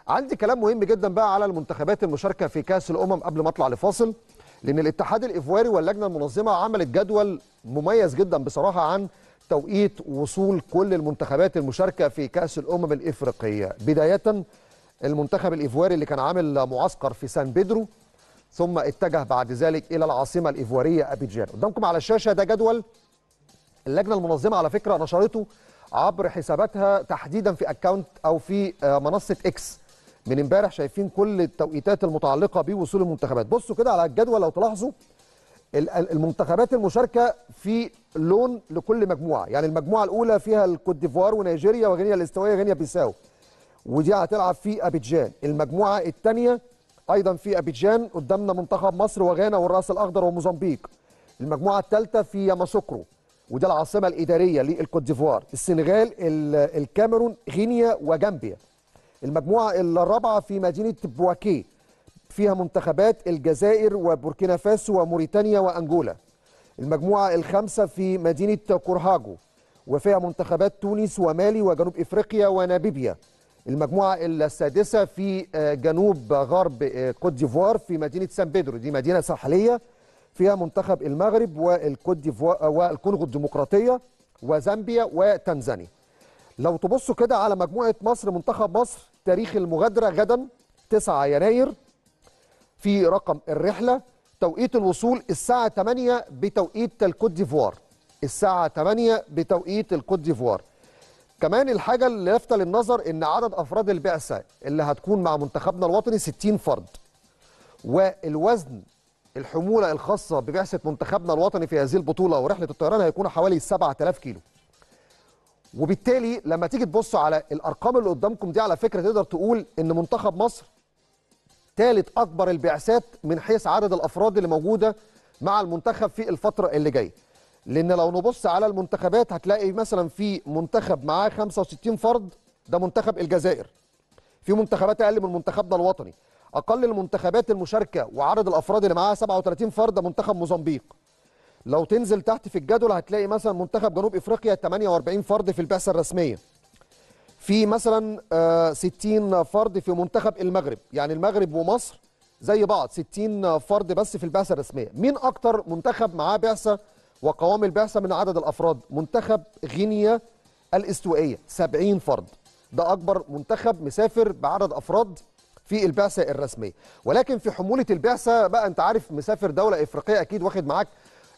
عندي كلام مهم جدا بقى على المنتخبات المشاركه في كاس الامم قبل ما اطلع لفاصل لان الاتحاد الايفواري واللجنه المنظمه عملت جدول مميز جدا بصراحه عن توقيت وصول كل المنتخبات المشاركه في كاس الامم الافريقيه بدايه المنتخب الايفواري اللي كان عامل معسكر في سان بيدرو ثم اتجه بعد ذلك الى العاصمه الايفواريه ابيجان قدامكم على الشاشه ده جدول اللجنه المنظمه على فكره نشرته عبر حساباتها تحديدا في اكونت او في منصه اكس من امبارح شايفين كل التوقيتات المتعلقه بوصول المنتخبات بصوا كده على الجدول لو تلاحظوا المنتخبات المشاركه في لون لكل مجموعه يعني المجموعه الاولى فيها الكوت ديفوار ونيجيريا وغينيا الاستوائيه غينيا بيساو ودي هتلعب في ابيجان المجموعه الثانيه ايضا في ابيجان قدامنا منتخب مصر وغانا والراس الاخضر وموزمبيق المجموعه الثالثه في ياماسوكرو وده العاصمه الاداريه للكوت ديفوار السنغال الكاميرون غينيا وجامبيا المجموعه الرابعه في مدينه بواكيه فيها منتخبات الجزائر وبوركينا فاسو وموريتانيا وانجولا المجموعه الخامسه في مدينه كورهاجو وفيها منتخبات تونس ومالي وجنوب افريقيا وناميبيا المجموعه السادسه في جنوب غرب كوت ديفوار في مدينه سان بيدرو دي مدينه ساحليه فيها منتخب المغرب والكوت ديفوار والكونغو الديمقراطيه وزامبيا وتنزانيا لو تبصوا كده على مجموعه مصر منتخب مصر تاريخ المغادره غدا 9 يناير في رقم الرحله توقيت الوصول الساعه 8 بتوقيت الكوت ديفوار الساعه 8 بتوقيت الكوت ديفوار كمان الحاجه اللي لافته للنظر ان عدد افراد البعثه اللي هتكون مع منتخبنا الوطني 60 فرد والوزن الحموله الخاصه ببعثه منتخبنا الوطني في هذه البطوله ورحله الطيران هيكون حوالي 7000 كيلو وبالتالي لما تيجي تبصوا على الارقام اللي قدامكم دي على فكره تقدر تقول ان منتخب مصر ثالث اكبر البعثات من حيث عدد الافراد اللي موجوده مع المنتخب في الفتره اللي جايه لان لو نبص على المنتخبات هتلاقي مثلا في منتخب معاه 65 فرد ده منتخب الجزائر في منتخبات اقل من منتخبنا الوطني اقل المنتخبات المشاركه وعدد الافراد اللي معاها 37 فرد ده منتخب موزمبيق لو تنزل تحت في الجدول هتلاقي مثلا منتخب جنوب افريقيا 48 فرد في البعثه الرسميه في مثلا 60 فرد في منتخب المغرب يعني المغرب ومصر زي بعض 60 فرد بس في البعثه الرسميه مين اكتر منتخب معاه بعثه وقوام البعثه من عدد الافراد منتخب غينيا الاستوائيه 70 فرد ده اكبر منتخب مسافر بعدد افراد في البعثه الرسميه ولكن في حموله البعثه بقى انت عارف مسافر دوله افريقيه اكيد واخد معاك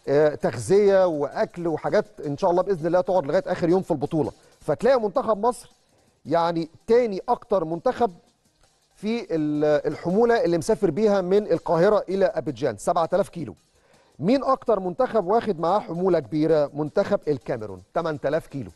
تغذيه واكل وحاجات ان شاء الله باذن الله تقعد لغايه اخر يوم في البطوله فتلاقي منتخب مصر يعني تاني اكتر منتخب في الحموله اللي مسافر بيها من القاهره الى ابيجان 7000 كيلو مين اكتر منتخب واخد معاه حموله كبيره منتخب الكاميرون 8000 كيلو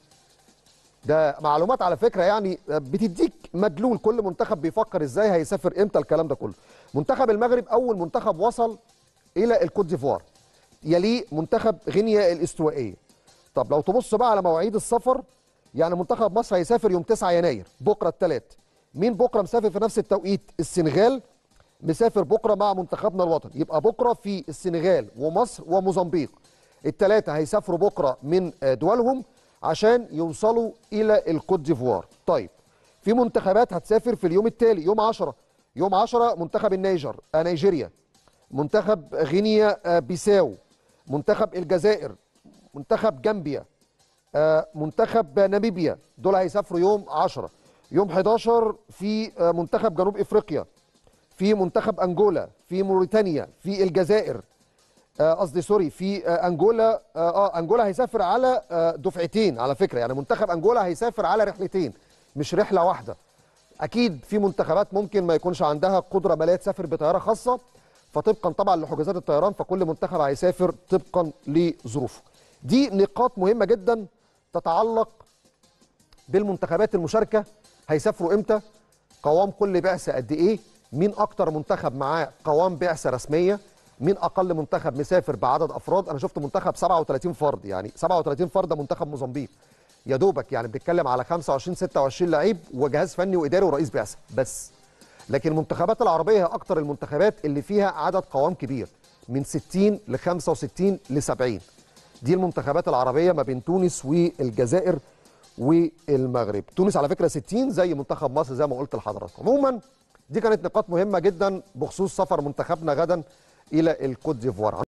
ده معلومات على فكره يعني بتديك مدلول كل منتخب بيفكر ازاي هيسافر امتى الكلام ده كله منتخب المغرب اول منتخب وصل الى الكوت ديفوار يليه منتخب غينيا الاستوائيه طب لو تبص بقى على مواعيد السفر يعني منتخب مصر هيسافر يوم 9 يناير بكره الثلاث مين بكره مسافر في نفس التوقيت السنغال مسافر بكره مع منتخبنا الوطني يبقى بكره في السنغال ومصر وموزمبيق الثلاثه هيسافروا بكره من دولهم عشان يوصلوا الى الكوت ديفوار طيب في منتخبات هتسافر في اليوم التالي يوم 10 يوم 10 منتخب النيجر نيجيريا منتخب غينيا بيساو منتخب الجزائر منتخب جامبيا منتخب ناميبيا دول هيسافروا يوم 10 يوم 11 في منتخب جنوب افريقيا في منتخب انجولا في موريتانيا في الجزائر قصدي سوري في انجولا اه انجولا هيسافر على دفعتين على فكره يعني منتخب انجولا هيسافر على رحلتين مش رحله واحده اكيد في منتخبات ممكن ما يكونش عندها قدره ماليه تسافر بطياره خاصه فطبقا طبعا لحجازات الطيران فكل منتخب هيسافر طبقا لظروفه دي نقاط مهمه جدا تتعلق بالمنتخبات المشاركه هيسافروا امتى قوام كل بعثه قد ايه مين اكتر منتخب معاه قوام بعثه رسميه مين اقل منتخب مسافر بعدد افراد انا شفت منتخب 37 فرد يعني 37 فرد ده منتخب موزمبيق يا دوبك يعني بنتكلم على 25 26 لعيب وجهاز فني واداري ورئيس بعثه بس لكن المنتخبات العربيه هي اكتر المنتخبات اللي فيها عدد قوام كبير من 60 ل 65 ل 70 دي المنتخبات العربيه ما بين تونس والجزائر والمغرب تونس على فكره 60 زي منتخب مصر زي ما قلت لحضراتكم عموما دي كانت نقاط مهمه جدا بخصوص سفر منتخبنا غدا الى الكوت ديفوار